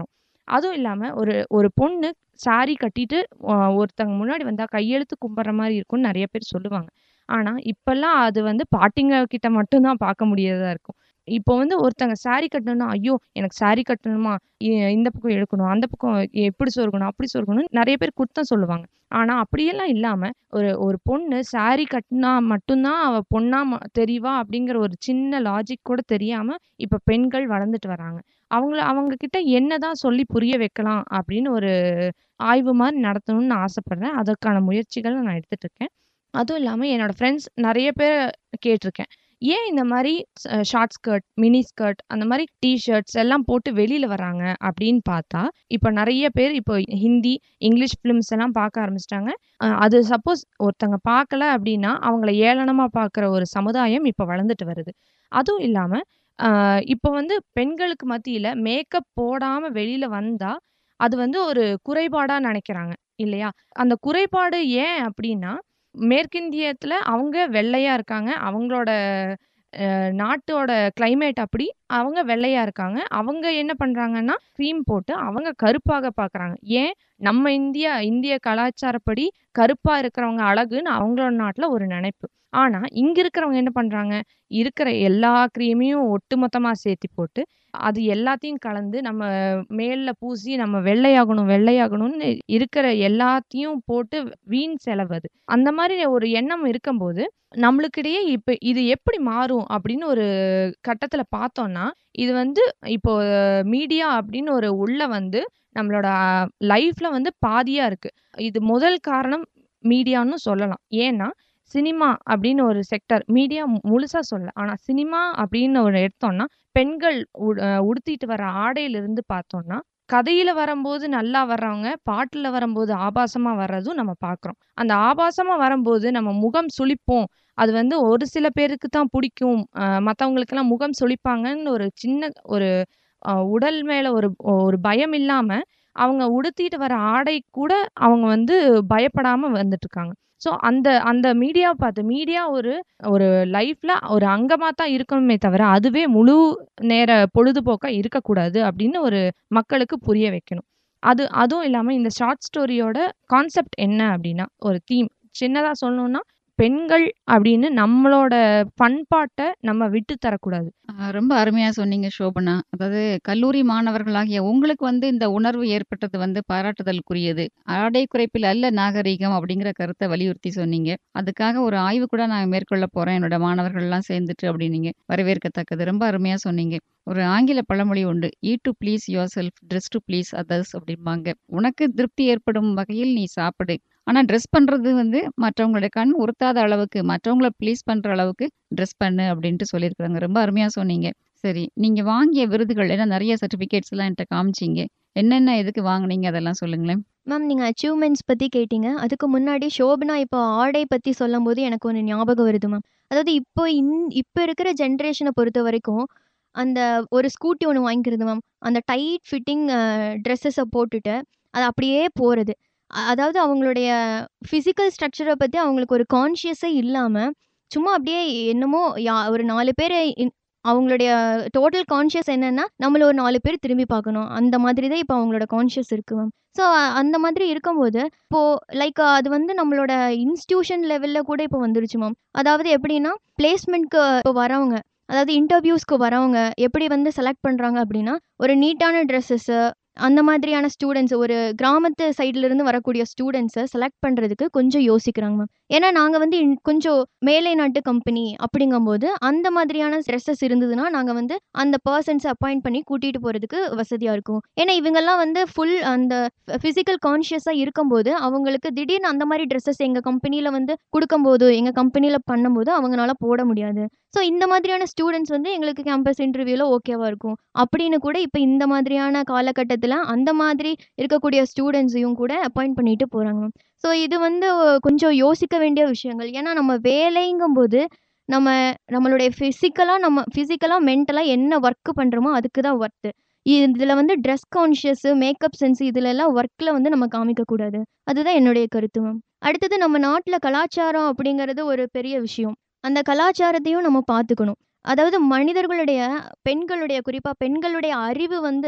D: அதுவும் இல்லாம ஒரு ஒரு பொண்ணு சாரி கட்டிட்டு அ ஒருத்தவங்க முன்னாடி வந்தா கையெழுத்து கும்பிடுற மாரி இருக்கும்னு நெறைய பேர் சொல்லுவாங்க. ஆனா, இப்பல்லாம் அது வந்து பாட்டிங்க கிட்ட மட்டும் தான் பார்க்க முடியறதா இருக்கும். இப்போ வந்து ஒருத்தங்க சாரி கட்டணும்னா, "ஐயோ! எனக்கு சாரி கட்டணுமா? இ இந்த பக்கம் இழுக்கணும், அந்த பக்கம் இப்படி சொருகணும், அப்படி சொருகணும்னு" நெறைய பேர் குத்தம் சொல்லுவாங்க. ஆனா, அப்படியெல்லாம் இல்லாம ஒரு ஒரு பொண்ணு சாரி கட்டினா மட்டும் தான் அவ பொண்ணா ம தெரிவா அப்படிங்கிற ஒரு சின்ன லாஜிக் கூட தெரியாம இப்ப பெண்கள் வளர்ந்துட்டு வராங்க. அவங்கள அவங்க கிட்ட என்னதான் சொல்லி புரிய வைக்கலாம் அப்படின்னு ஒரு ஆய்வு மாரி நடத்தணும்னு நான் ஆசைப்படுறேன். அதற்கான முயற்சிகள நான் எடுத்துட்டு இருக்கேன். அதுவும் இல்லாம என்னோட ஃப்ரெண்ட்ஸ் நெறைய பேர கேட்டுருக்கேன். ஏன் இந்த மாரி ஸ் ஷார்ட் ஸ்கர்ட், மினி ஸ்கர்ட் அந்த மாரி டீ ஷர்ட்ஸ் எல்லாம் போட்டு வெளில வராங்க அப்படின்னு பார்த்தா, இப்ப நெறைய பேர் இப்போ ஹிந்தி, இங்கிலீஷ் ஃபிலிம்ஸ் எல்லாம் பார்க்க ஆரம்பிச்சுட்டாங்க. அ அது சப்போஸ் ஒருத்தங்க பார்க்கல அப்படின்னா, அவங்கள ஏளனமா பார்க்குற ஒரு சமுதாயம் இப்ப வளர்ந்துட்டு வருது. அதுவும் இல்லாம அ இப்போ வந்து பெண்களுக்கு மத்தியில மேக்கப் போடாம வெளில வந்தா, அது வந்து ஒரு குறைபாடா நெனைக்கிறாங்க இல்லையா? அந்த குறைபாடு ஏன் அப்படின்னா, மேற்கிந்தியத்துல அவங்க வெள்ளையா இருக்காங்க. அவங்களோட அ நாட்டோட கிளைமேட் அப்படி. அவங்க வெள்ளையா இருக்காங்க. அவங்க என்ன பண்றாங்கன்னா, கிரீம் போட்டு அவங்க கருப்பாக பார்க்குறாங்க. ஏன்? நம்ம இந்தியா இந்திய கலாச்சாரப்படி கருப்பா இருக்கிறவங்க அழகுன்னு அவங்களோட நாட்ல ஒரு நெனைப்பு. ஆனா, இங்க இருக்கிறவங்க என்ன பண்றாங்க? இருக்கிற எல்லா கிரீமையும் ஒட்டுமொத்தமா சேர்த்தி போட்டு, அது எல்லாத்தையும் கலந்து நம்ம மேல்ல பூசி நம்ம வெள்ளையாகணும், வெள்ளையாகணும்னு இருக்கிற எல்லாத்தையும் போட்டு வீண் செலவு அது. அந்த மாரி ஒரு எண்ணம் இருக்கும்போது, நம்மளுக்கிடையே இப்ப இது எப்படி மாறும் அப்படின்னு ஒரு கட்டத்துல பார்த்தோம்னா, இது வந்து இப்போ மீடியா அப்படின்னு ஒரு உள்ள வந்து நம்மளோட லைஃப்ல வந்து பாதியா இருக்கு. இது முதல் காரணம் மீடியான்னு சொல்லலாம். ஏன்னா, சினிமா அப்படின்னு ஒரு செக்டார் மீடியா முழுசா சொல்லல. ஆனா, சினிமா அப்படின்னு ஒரு எடுத்தோம்னா, பெண்கள் உ உடுத்திட்டு வர ஆடையிலிருந்து பார்த்தோம்னா, கதையில வரம்போது நல்லா வர்றவங்க, பாட்டுல வரம்போது ஆபாசமா வர்றதும் நம்ம பார்க்குறோம். அந்த ஆபாசமா வரம்போது நம்ம முகம் சுளிப்போம். அது வந்து ஒரு சில பேருக்கு தான் புடிக்கும். அ மத்தவங்களுக்கெல்லாம் முகம் சுளிப்பாங்கன்னு ஒரு சின்ன ஒரு அ உடல் மேல ஒரு ஒரு பயம் இல்லாம, அவங்க உடுத்திட்டு வர ஆடை கூட அவங்க வந்து பயப்படாம வந்துட்டுருக்காங்க. ஸோ அந்த அந்த மீடியாவ பார்த்து மீடியா ஒரு ஒரு லைஃப்ல ஒரு அங்கமா தான் இருக்கணுமே தவிர, அதுவே முழு நேர பொழுதுபோக்கா இருக்கக்கூடாது அப்படின்னு ஒரு மக்களுக்கு புரிய வைக்கணும். அது அதுவும் இல்லாம இந்த ஷார்ட் ஸ்டோரியோட கான்செப்ட் என்ன அப்படின்னா, ஒரு தீம் சின்னதா சொல்லணும்னா, பெண்கள் அப்படின்னு நம்மளோட பண்பாட்ட நம்ம விட்டு தரக்கூடாது.
B: அ ரொம்ப அருமையா சொன்னீங்க ஷோபனா. அதாவது கல்லூரி மாணவர்களாகிய உங்களுக்கு வந்து இந்த உணர்வு ஏற்பட்டது வந்து பாராட்டுதலுக்குரியது. ஆடை குறைப்பில் அல்ல நாகரீகம் அப்படிங்கிற கருத்த வலியுறுத்தி சொன்னீங்க. அதுக்காக ஒரு ஆய்வு கூட நான் மேற்கொள்ள போறேன். என்னோட மாணவர்கள்லாம் சேர்ந்துட்டு அப்படின்னீங்க. வரவேற்கத்தக்கது. ரொம்ப அருமையா சொன்னீங்க. ஒரு ஆங்கில பழமொழி உண்டு. Eat to please yourself, dress to please others அப்படிம்பாங்க. உனக்கு திருப்தி ஏற்படும் வகையில் நீ சாப்பிடு. ஆனா ட்ரெஸ் பண்றது வந்து மற்றவங்களுடைய கண் உறுத்தாத அளவுக்கு, மற்றவங்கள ப்ளீஸ் பண்ற அளவுக்கு ட்ரெஸ் பண்ணு அப்படின்ட்டு சொல்லியிருக்காங்க. ரொம்ப அருமையா சொன்னீங்க. சரி, நீங்க வாங்கிய விருதுகள் ஏன்னா நெறைய சர்டிஃபிகேட்ஸ்லாம் என்ட்ட காமிச்சீங்க. என்னென்ன எதுக்கு வாங்குனீங்க அதெல்லாம் சொல்லுங்களேன்.
C: மேம் நீங்க அச்சீவ்மெண்ட்ஸ் பத்தி கேட்டீங்க. அதுக்கு முன்னாடி ஷோபனா இப்போ ஆடை பத்தி சொல்லும்போது எனக்கு ஒண்ணு ஞாபகம் வருது மேம். அதாவது இப்போ இன் இப்ப இருக்கிற ஜெனரேஷன பொறுத்தவரைக்கும், அந்த ஒரு ஸ்கூட்டி ஒண்ணு வாங்கிக்கிறது மேம். அந்த டைட் ஃபிட்டிங் அ ட்ரெஸ்ஸஸ போட்டுட்டு, அது அப்படியே போறது. அ அதாவது அவங்களுடைய ஃபிசிக்கல் ஸ்ட்ரக்சர பத்தி அவங்களுக்கு ஒரு கான்ஷியஸே இல்லாம, சும்மா அப்படியே என்னமோ யா ஒரு 4 பேர இன் அவங்களுடைய டோட்டல் கான்ஷியஸ் என்னன்னா, நம்மள ஒரு 4 பேர் திரும்பி பார்க்கணும். அந்த மாதிரி தான் இப்போ அவங்களோட கான்ஷியஸ் இருக்கு மேம். ஸோ அந்த மாதிரி இருக்கும்போது, இப்போ லைக் அது வந்து நம்மளோட இன்ஸ்டிடியூஷன் லெவல்ல கூட இப்போ வந்துருச்சு மேம். அதாவது எப்படின்னா, பிளேஸ்மெண்ட்க்கு இப்போ வரவங்க, அதாவது இன்டர்வியூஸ்க்கு வரவங்க எப்படி வந்து செலக்ட் பண்றாங்க அப்படின்னா, ஒரு நீட்டான ட்ரெஸ்ஸஸு அந்த மாதிரியான ஸ்டூடண்ட்ஸ் ஒரு கிராமத்து சைட்லருந்து வரக்கூடிய ஸ்டூடண்ட்ஸ செலக்ட் பண்றதுக்கு கொஞ்சம் யோசிக்கிறாங்க மேம். ஏன்னா நாங்க வந்து இன் கொஞ்சம் மேலை நாட்டு கம்பெனி அப்படிங்கும்போது, அந்த மாதிரியான ட்ரெஸ்ஸஸ் இருந்ததுன்னா, நாங்க வந்து அந்த பெர்சன்ஸ அப்பாயிண்ட் பண்ணி கூட்டிட்டு போறதுக்கு வசதியா இருக்கும். ஏன்னா இவங்கலாம் வந்து ஃபுல் அந்த ஃபிசிக்கல் கான்ஷியஸா இருக்கும்போது, அவங்களுக்கு திடீர்னு அந்த மாரி ட்ரெஸ்ஸஸ் எங்க கம்பெனில வந்து குடுக்கும்போது, எங்க கம்பெனில பண்ணும்போது அவங்கனால போட முடியாது. ஸோ இந்த மாதிரியான ஸ்டூடண்ட்ஸ் வந்து எங்களுக்கு கேம்பஸ் இன்டர்வியூல ஓகேவா இருக்கும். அப்படின்னு கூட இப்ப இந்த மாதிரியான காலகட்டத்தில அந்த மாதிரி இருக்கக்கூடிய ஸ்டூடண்ட்ஸையும் கூட அப்பாயிண்ட் பண்ணிட்டு போறாங்க மேம். ஸோ இது வந்து கொஞ்சம் யோசிக்க வேண்டிய விஷயங்கள். ஏன்னா நம்ம வேலைங்கும்போது, நம்ம நம்மளுடைய ஃபிசிக்கலா நம்ம ஃபிசிக்கலா, மென்டலா என்ன ஒர்க் பண்றோமோ அதுக்கு தான் ஒர்த்து. இதுல வந்து ட்ரெஸ் கான்ஷியஸ், மேக்கப் சென்ஸ் இதுலலாம் ஒர்க்ல வந்து நம்ம காமிக்கக்கூடாது. அதுதான் என்னுடைய கருத்து மேம். அடுத்தது நம்ம நாட்ல கலாச்சாரம் அப்படிங்கிறது ஒரு பெரிய விஷயம். அந்த கலாச்சாரத்தையும் நம்ம பார்த்துக்கணும். அதாவது மனிதர்களுடைய பெண்களுடைய குறிப்பா பெண்களுடைய அறிவு வந்து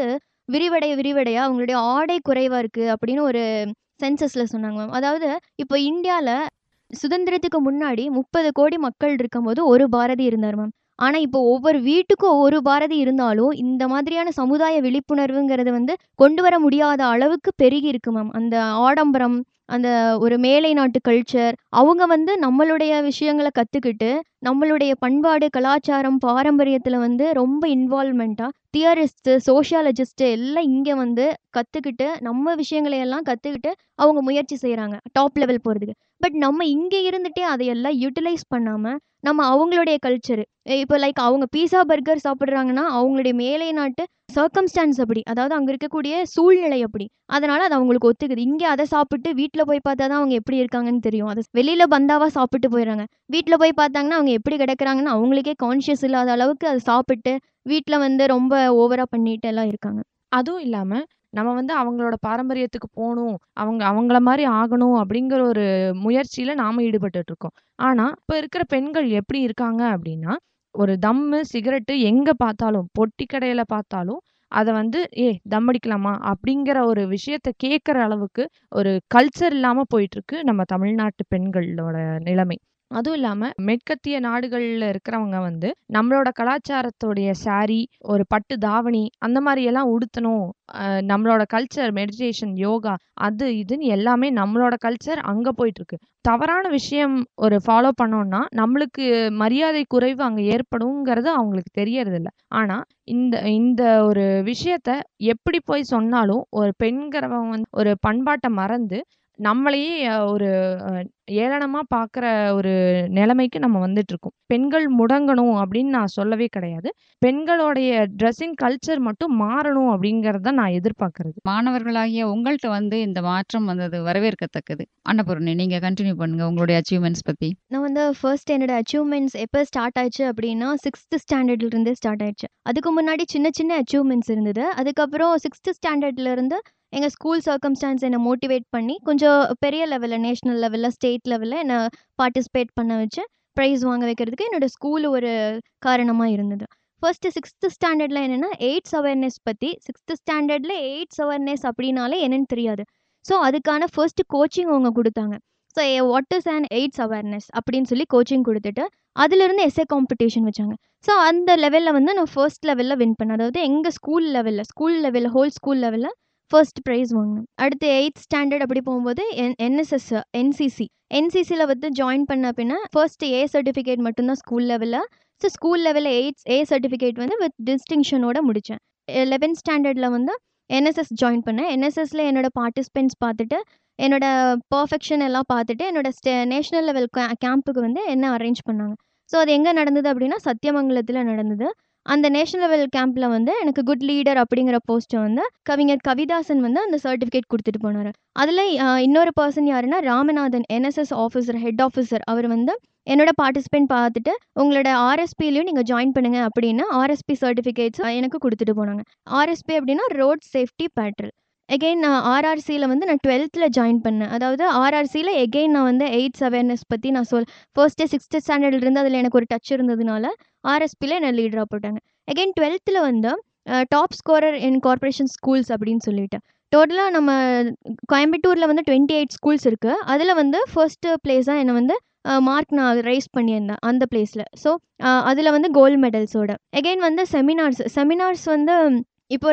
C: விரிவடைய விரிவடைய அவங்களுடைய ஆடை குறைவா இருக்கு அப்படின்னு ஒரு சென்சஸ்ல சொன்னாங்க மேம் அதாவது இப்போ இந்தியால சுதந்திரத்துக்கு முன்னாடி முப்பது கோடி மக்கள் இருக்கும்போது ஒரு பாரதி இருந்தார் மேம் ஆனா இப்போ ஒவ்வொரு வீட்டுக்கும் ஒரு பாரதி இருந்தாலும் இந்த மாதிரியான சமுதாய விழிப்புணர்வுங்கிறது வந்து கொண்டு வர முடியாத அளவுக்கு பெருகி இருக்கு மேம் அந்த ஆடம்பரம் அந்த ஒரு மேலை நாட்டு கல்ச்சர் அவங்க வந்து நம்மளுடைய விஷயங்களை கற்றுக்கிட்டு நம்மளுடைய பண்பாடு கலாச்சாரம் பாரம்பரியத்தில் வந்து ரொம்ப இன்வால்மெண்ட்டாக தியரிஸ்ட்டு சோஷியாலஜிஸ்ட்டு எல்லாம் இங்கே வந்து கற்றுக்கிட்டு நம்ம விஷயங்களை எல்லாம் கற்றுக்கிட்டு அவங்க முயற்சி செய்கிறாங்க டாப் லெவல் போகிறதுக்கு பட் நம்ம இங்கே இருந்துகிட்டே அதையெல்லாம் யூட்டிலைஸ் பண்ணாமல் நம்ம அவங்களுடைய கல்ச்சரு இப்போ லைக் அவங்க பீஸா பர்கர் சாப்பிட்றாங்கன்னா அவங்களுடைய மேலை நாட்டு சர்க்கம்ஸ்டான்ஸ் அப்படி அதாவது அங்கே இருக்கக்கூடிய சூழ்நிலை அப்படி அதனால் அது அவங்களுக்கு ஒத்துக்குது இங்கே அதை சாப்பிட்டு வீட்டில் போய் பார்த்தா தான் அவங்க எப்படி இருக்காங்கன்னு தெரியும் அது வெளியில் பந்தாவாக சாப்பிட்டு போயிடுறாங்க வீட்டில் போய் பார்த்தாங்கன்னா அவங்க எப்படி கிடக்குறாங்கன்னு அவங்களுக்கே கான்ஷியஸ் இல்லாத அளவுக்கு அதை சாப்பிட்டு வீட்டில் வந்து ரொம்ப ஓவராக பண்ணிட்டு எல்லாம் இருக்காங்க
D: அதுவும் இல்லாம நம்ம வந்து அவங்களோட பாரம்பரியத்துக்கு போகணும் அவங்க அவங்கள மாதிரி ஆகணும் அப்படிங்கிற ஒரு முயற்சியில நாம ஈடுபட்டுட்டு இருக்கோம் ஆனா இப்ப இருக்கிற பெண்கள் எப்படி இருக்காங்க அப்படின்னா ஒரு தம்மு சிகரெட்டு எங்க பார்த்தாலும் பொட்டி கடையில பார்த்தாலும் அதை வந்து ஏ தம் அடிக்கலாமா அப்படிங்கிற ஒரு விஷயத்த கேட்குற அளவுக்கு ஒரு கல்ச்சர் இல்லாம போயிட்டு இருக்கு நம்ம தமிழ்நாட்டு பெண்களோட நிலைமை அதுவும் இல்லாம மேற்கத்திய நாடுகள்ல இருக்கிறவங்க வந்து நம்மளோட கலாச்சாரத்தோடைய saree ஒரு பட்டு தாவணி அந்த மாதிரி எல்லாம் உடுத்தணும் அஹ் நம்மளோட கல்ச்சர் மெடிடேஷன் யோகா அது இதுன்னு எல்லாமே நம்மளோட கல்ச்சர் அங்க போயிட்டு இருக்கு தவறான விஷயம் ஒரு ஃபாலோ பண்ணோம்னா நம்மளுக்கு மரியாதை குறைவு அங்க ஏற்படுங்கிறது அவங்களுக்கு தெரியறது இல்ல ஆனா இந்த இந்த ஒரு விஷயத்த எப்படி போய் சொன்னாலும் ஒரு பெண்கிறவங்க வந்து ஒரு பண்பாட்டை மறந்து நம்மளையே அஹ், ஒரு அஹ், ஏளனமா பார்க்குற ஒரு நிலைமைக்கு நம்ம வந்துட்டு இருக்கோம் பெண்கள் முடங்கணும் அப்படின்னு நான் சொல்லவே கிடையாது பெண்களுடைய ட்ரெஸ்ஸிங் கல்ச்சர் மட்டும் மாறணும் அப்படிங்கறத நான் எதிர்பார்க்கறது
B: மாணவர்களாகிய உங்கள்ட்ட வந்து இந்த மாற்றம் வந்தது வரவேற்கத்தக்கது அன்னபூர்ணி நீங்க கண்டினியூ பண்ணுங்க உங்களுடைய அச்சீவ்மெண்ட்ஸ் பத்தி
C: நான் வந்து ஃபர்ஸ்ட் என்னோட அச்சீவ்மெண்ட்ஸ் எப்போ ஸ்டார்ட் ஆச்சு அப்படின்னா சிக்ஸ்த் ஸ்டாண்டர்ட்லேருந்தே ஸ்டார்ட் ஆயிடுச்சு அதுக்கு முன்னாடி சின்ன சின்ன அச்சீவ்மெண்ட்ஸ் இருந்தது அதுக்கப்புறம் சிக்ஸ்த் ஸ்டாண்டர்ட்லேருந்து எங்கள் ஸ்கூல் சர்க்கம்ஸ்டான்ஸ் என்னை மோட்டிவேட் பண்ணி கொஞ்சம் பெரிய லெவலில் நேஷ்னல் லெவலில் ஸ்டேட் லெவலில் என்னை பார்ட்டிசிபேட் பண்ண வச்சு ப்ரைஸ் வாங்க வைக்கிறதுக்கு என்னோட ஸ்கூல் ஒரு காரணமாக இருந்தது ஃபர்ஸ்ட்டு சிக்ஸ்த்து ஸ்டாண்டர்டில் என்னென்னா எய்ட்ஸ் அவேர்னஸ் பற்றி சிக்ஸ்த்து ஸ்டாண்டர்டில் எய்ட்ஸ் அவேர்னஸ் அப்படின்னாலே என்னன்னு தெரியாது ஸோ அதுக்கான ஃபர்ஸ்ட் கோச்சிங் அவங்க கொடுத்தாங்க so what is and AIDS awareness அப்படின்னு சொல்லி கோச்சிங் கொடுத்துட்டு அதுலேருந்து எஸ்ஏ காம்படிஷன் வச்சாங்க ஸோ அந்த லெவலில் வந்து நான் ஃபர்ஸ்ட் லெவலில் வின் பண்ணேன் அதாவது எங்கள் ஸ்கூல் லெவலில் ஸ்கூல் லெவலில் ஹோல் ஸ்கூல் லெவலில் ஃபர்ஸ்ட் ப்ரைஸ் வாங்கினேன் அடுத்து எயித் ஸ்டாண்டர்ட் அப்படி போகும்போது என் என்எஸ்எஸ் என்சிசி என்சிசியில் வந்து ஜாயின் பண்ண பின்ன ஃபர்ஸ்ட் ஏ சர்டிஃபிகேட் மட்டும்தான் ஸ்கூல் லெவலில் ஸோ ஸ்கூல் லெவலில் எயிட்ஸ் ஏ சர்டிஃபிகேட் வந்து வித் டிஸ்டிங்ஷனோட முடித்தேன் லெவன்த் ஸ்டாண்டர்டில் வந்து என்எஸ்எஸ் ஜாயின் பண்ணேன் என்எஸ்எஸ்ல என்னோட பார்ட்டிசிபென்ட்ஸ் பார்த்துட்டு என்னோட பர்ஃபெக்ஷன் எல்லாம் பார்த்துட்டு என்னோட ஸ்டே நேஷ்னல் லெவல் கேம்புக்கு வந்து என்ன அரேஞ்ச் பண்ணாங்க ஸோ அது எங்கே நடந்தது அப்படின்னா சத்தியமங்கலத்தில் நடந்தது அந்த நேஷனல் லெவல் கேம்பில் வந்து எனக்கு குட் லீடர் அப்படிங்கிற போஸ்ட்டை வந்து கவிஞர் கவிதாசன் வந்து அந்த சர்டிஃபிகேட் கொடுத்துட்டு போனார் அதில் இன்னொரு பர்சன் யாருன்னா Ramanathan NSS officer head officer அவர் வந்து என்னோட பார்ட்டிசிபென்ட் பார்த்துட்டு உங்களோட ஆர்எஸ்பிலையும் நீங்கள் ஜாயின் பண்ணுங்க அப்படின்னு ஆர்எஸ்பி சர்டிஃபிகேட்ஸ் எனக்கு கொடுத்துட்டு போனாங்க ஆர்எஸ்பி அப்படின்னா ரோட் சேஃப்டி பேட்ரல் எகெயின் நான் ஆர்ஆர்சியில் வந்து நான் டுவெல்த்தில் ஜாயின் பண்ணேன் அதாவது ஆர்ஆர்சியில் எகெயின் நான் வந்து எய்ட்ஸ் அவேர்னஸ் பற்றி நான் சொல் ஃபர்ஸ்ட்டே சிக்ஸ்த்து ஸ்டாண்டர்ட்லேருந்து அதில் எனக்கு ஒரு டச் இருந்ததுனால ஆர்எஸ்பியில் என்னை லீடராக போட்டாங்க எகெயின் டுவெல்த்தில் வந்து top scorer in corporation schools அப்படின்னு சொல்லிட்டு டோட்டலாக நம்ம கோயம்புத்தூரில் வந்து டுவெண்ட்டி எயிட் ஸ்கூல்ஸ் இருக்குது அதில் வந்து ஃபர்ஸ்ட்டு பிளேஸாக என்னை வந்து மார்க் நான் ரைஸ் பண்ணியிருந்தேன் அந்த பிளேஸில் ஸோ அதில் வந்து கோல்டு மெடல்ஸோட எகெயின் வந்து செமினார்ஸ் செமினார்ஸ் வந்து இப்போ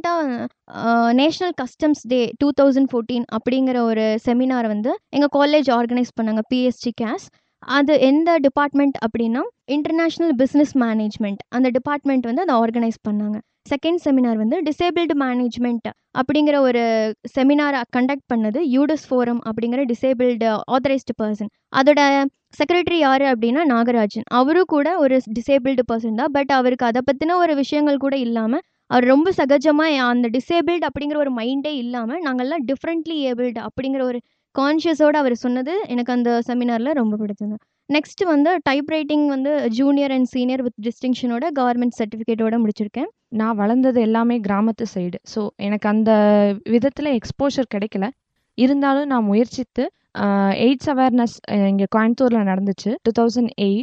C: ரீசெண்டாக national customs day two thousand fourteen அப்படிங்கிற ஒரு செமினார் வந்து எங்கள் காலேஜ் ஆர்கனைஸ் பண்ணாங்க பிஎஸ்டி கேஸ் அது எந்த டிபார்ட்மெண்ட் அப்படின்னா இன்டர்நேஷ்னல் பிஸ்னஸ் மேனேஜ்மெண்ட் அந்த டிபார்ட்மெண்ட் வந்து அதை ஆர்கனைஸ் பண்ணாங்க செகண்ட் செமினார் வந்து டிசேபிள்டு மேனேஜ்மெண்ட் அப்படிங்கிற ஒரு செமினாரை கண்டக்ட் பண்ணது யூடஸ் ஃபோரம் அப்படிங்கிற டிசேபிள்டு ஆத்தரைஸ்டு பர்சன் அதோட செக்ரட்டரி யார் அப்படின்னா நாகராஜன் அவரும் கூட ஒரு டிசேபிள்டு பர்சன் தான் பட் அவருக்கு அதை பற்றின ஒரு விஷயங்கள் கூட இல்லாமல் அவர் ரொம்ப சகஜமாக அந்த டிசேபிள்டு அப்படிங்கிற ஒரு மைண்டே இல்லாமல் நாங்கள்லாம் டிஃப்ரெண்ட்லி ஏபிள்டு அப்படிங்கிற ஒரு கான்ஷியஸோடு அவர் சொன்னது எனக்கு அந்த செமினாரில் ரொம்ப பிடிச்சது நெக்ஸ்ட் வந்து டைப் ரைட்டிங் வந்து ஜூனியர் அண்ட் சீனியர் வித் டிஸ்டிங்ஷனோட கவர்மெண்ட் சர்டிஃபிகேட்டோட முடிச்சிருக்கேன்
D: நான் வளர்ந்தது எல்லாமே கிராமத்து சைடு ஸோ எனக்கு அந்த விதத்தில் எக்ஸ்போஷர் கிடைக்கல இருந்தாலும் நான் முயற்சித்து எய்ட்ஸ் அவேர்னஸ் இங்கே கோயம்புத்தூரில் நடந்துச்சு டூ தௌசண்ட் எயிட்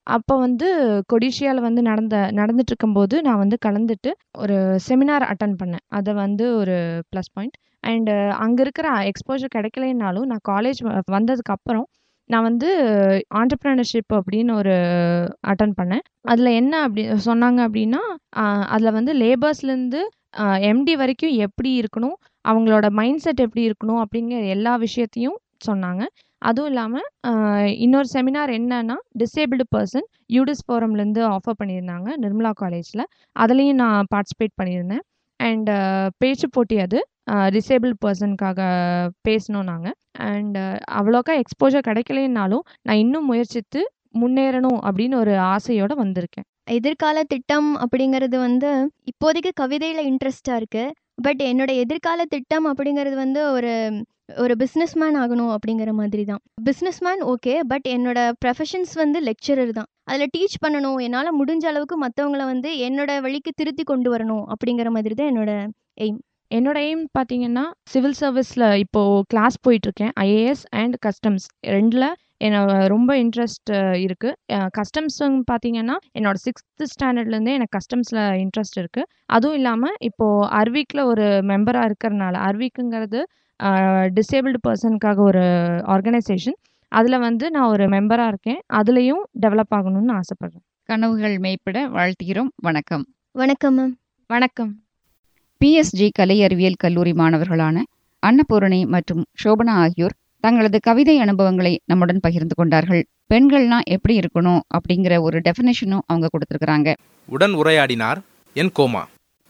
D: அப்போ வந்து கொடிஷியாவில் வந்து நடந்த நடந்துட்டு இருக்கும்போது நான் வந்து கலந்துட்டு ஒரு செமினார் அட்டன் பண்ணேன் அதை வந்து ஒரு ப்ளஸ் பாயிண்ட் அண்டு அங்கே இருக்கிற எக்ஸ்போஜர் கிடைக்கலைன்னாலும் நான் காலேஜ் வந்ததுக்கு அப்புறம் நான் வந்து ஆண்டர்ப்ரனர்ஷிப் அப்படின்னு ஒரு அட்டன் பண்ணேன் அதில் என்ன அப்படி சொன்னாங்க அப்படின்னா அதில் வந்து லேபர்ஸ்லேருந்து எம்டி வரைக்கும் எப்படி இருக்கணும் அவங்களோட மைண்ட் செட் எப்படி இருக்கணும் அப்படிங்கிற எல்லா விஷயத்தையும் சொன்னாங்க அதுவும் இல்லாமல் இன்னொரு செமினார் என்னன்னா டிசேபிள்டு பர்சன் யூடிஸ் ஃபோரம்லேருந்து ஆஃபர் பண்ணியிருந்தாங்க நிர்மலா காலேஜில் அதுலேயும் நான் பார்ட்டிசிபேட் பண்ணியிருந்தேன் அண்ட் பேச்சு போட்டி அது டிசேபிள் பர்சனுக்காக பேசணும் நாங்கள் அண்ட் அவ்வளோக்கா எக்ஸ்போஜர் கிடைக்கலைன்னாலும் நான் இன்னும் முயற்சித்து முன்னேறணும் அப்படின்னு ஒரு ஆசையோடு வந்திருக்கேன்
C: எதிர்கால திட்டம் அப்படிங்கிறது வந்து இப்போதைக்கு கவிதையில் இன்ட்ரெஸ்டாக இருக்குது பட் என்னோட எதிர்கால திட்டம் அப்படிங்கிறது வந்து ஒரு ஒரு பிஸ்னஸ்மேன் ஆகணும் அப்படிங்கிற மாதிரி தான் பிஸ்னஸ்மேன் ஓகே பட் என்னோட ப்ரொஃபஷன்ஸ் வந்து லெக்சரர் தான் அதில் டீச் பண்ணணும் என்னால் முடிஞ்ச அளவுக்கு மற்றவங்கள வந்து என்னோட வழிக்கு திருத்தி கொண்டு வரணும் அப்படிங்கிற மாதிரி தான் என்னோட எய்ம்
D: என்னோட எய்ம் பார்த்தீங்கன்னா சிவில் சர்வீஸில் இப்போது கிளாஸ் போயிட்டுருக்கேன் ஐஏஎஸ் அண்ட் கஸ்டம்ஸ் ரெண்டில் என்னோட ரொம்ப இன்ட்ரெஸ்ட் இருக்குது கஸ்டம்ஸ் பார்த்தீங்கன்னா என்னோட சிக்ஸ்த்து ஸ்டாண்டர்ட்லேருந்தே எனக்கு கஸ்டம்ஸில் இன்ட்ரெஸ்ட் இருக்குது அதுவும் இல்லாமல் இப்போது அர்விக்கில் ஒரு மெம்பராக இருக்கிறனால அர்விக்குங்கிறது டிசேபிள்டு பர்சனுக்காக ஒரு ஆர்கனைசேஷன் அதில் வந்து நான் ஒரு மெம்பராக இருக்கேன் அதுலேயும் டெவலப் ஆகணும்னு ஆசைப்பட்றேன்
B: கனவுகள் மெய்ப்பட வாழ்த்துகிறோம் வணக்கம்
C: வணக்கம் மேம்
D: வணக்கம்
B: பிஎஸ்ஜி கலை அறிவியல் கல்லூரி மாணவர்களான அன்னபூரணி மற்றும் சோபனா ஆகியோர் தங்களது கவிதை அனுபவங்களை நம்முடன் பகிர்ந்து கொண்டார்கள் பெண்கள்னா எப்படி இருக்கணும் அப்படிங்கிற ஒரு டெஃபினேஷனும் அவங்க கொடுத்துருக்காங்க
E: உடன் உரையாடினார் என் கோமா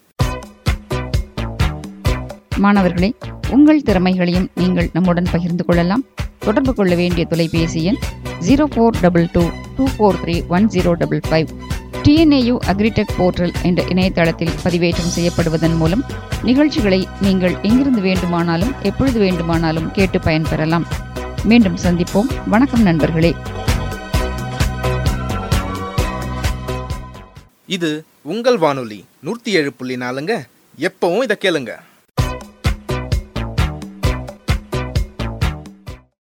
B: மாணவர்களே உங்கள் திறமைகளையும் நீங்கள் நம்முடன் பகிர்ந்து கொள்ளலாம் தொடர்பு கொள்ள வேண்டிய தொலைபேசி எண் zero four double two two four three one zero double five TNAU agritech portal என்ற இணையதளத்தில் பதிவேற்றம் செய்யப்படுவதன் மூலம் நிகழ்ச்சிகளை நீங்கள் எங்கிருந்து வேண்டுமானாலும் எப்பொழுது வேண்டுமானாலும் கேட்டு பயன்பெறலாம் மீண்டும் சந்திப்போம் வணக்கம் நண்பர்களே
E: இது உங்கள் வானொலி நூற்றி ஏழு புள்ளி நாலுங்க எப்பவும் இதை கேளுங்க